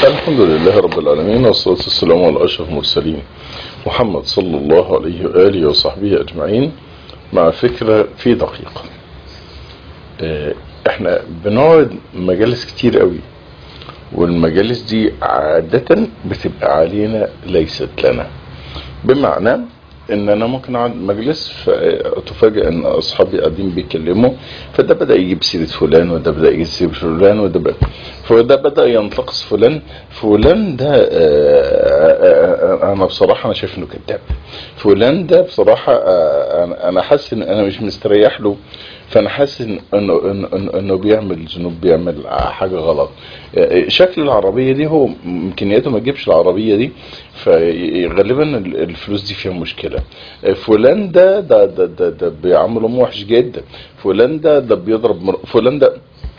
الحمد لله رب العالمين والصلاة والسلام على أشرف المرسلين محمد صلى الله عليه وآله وصحبه أجمعين مع فكرة في دقيقة اه احنا بنقعد مجالس كتير قوي والمجالس دي عادة بتبقى علينا ليست لنا بمعنى ان انا ممكن اقعد مجلس فتفاجئ ان اصحابي قاعدين بيتكلموا فده بدا يجيب سيره فلان وده بدا يجيب سيره فلان وده بدا فده بدا ينتقص فلان فلان ده انا بصراحه انا شايف انه كذاب فلان ده بصراحه انا حاسس ان انا مش مستريح له فانا حاسس انه انه انه, إنه بيعمل ذنوب بيعمل حاجه غلط شكل العربيه دي هو امكانياته ما تجيبش العربيه دي فغالبا الفلوس دي فيها مشكله فلان ده ده ده ده, ده بيعامل امه وحش جدا فلان ده ده بيضرب مر... فلان ده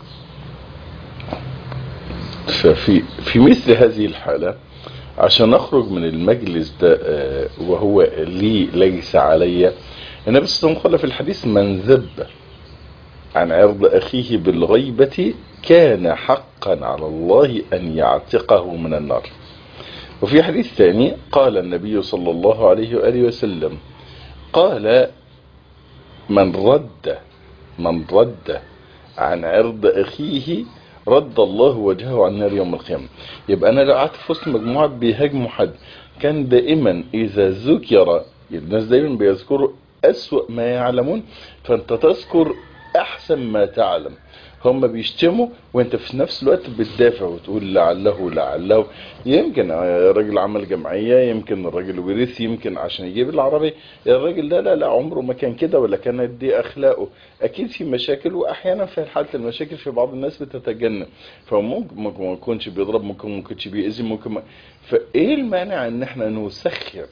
ففي في مثل هذه الحاله عشان اخرج من المجلس ده وهو لي ليس علي النبي صلى الله عليه وسلم قال في الحديث من ذب عن عرض أخيه بالغيبة كان حقا على الله أن يعتقه من النار وفي حديث ثاني قال النبي صلى الله عليه وآله وسلم قال من رد من رد عن عرض أخيه رد الله وجهه عن النار يوم القيامة يبقى أنا لو قعدت في وسط مجموعة بيهاجموا حد كان دائما إذا ذكر الناس دايما بيذكروا أسوأ ما يعلمون فأنت تذكر احسن ما تعلم هم بيشتموا وانت في نفس الوقت بتدافع وتقول لعله لعله يمكن الراجل عمل جمعية يمكن الراجل ورث يمكن عشان يجيب العربية الراجل ده لا لا عمره ما كان كده ولا كانت دي اخلاقه اكيد في مشاكل واحيانا في حالة المشاكل في بعض الناس بتتجنن فممكن ممكن ما يكونش بيضرب ممكن ما يكونش بيأذي ممكن ما فايه المانع ان احنا نسخر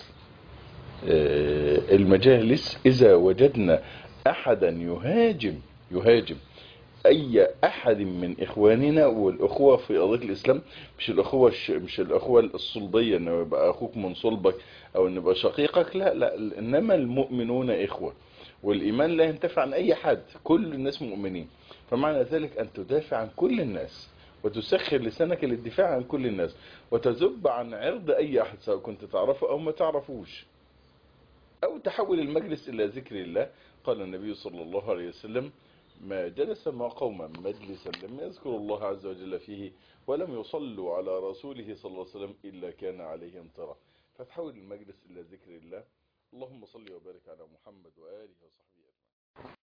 المجالس اذا وجدنا احدا يهاجم يهاجم اي احد من اخواننا والاخوه في قضيه الاسلام مش الاخوه مش الاخوه الصلبيه ان يبقى اخوك من صلبك او ان يبقى شقيقك لا لا انما المؤمنون اخوه والايمان لا ينتفع عن اي حد كل الناس مؤمنين فمعنى ذلك ان تدافع عن كل الناس وتسخر لسانك للدفاع عن كل الناس وتذب عن عرض اي احد سواء كنت تعرفه او ما تعرفوش او تحول المجلس الى ذكر الله قال النبي صلى الله عليه وسلم ما جلس مع قوم مجلسا لم يذكروا الله عز وجل فيه ولم يصلوا على رسوله صلى الله عليه وسلم إلا كان عليهم ترى فتحول المجلس إلى ذكر الله اللهم صل وبارك على محمد وآله وصحبه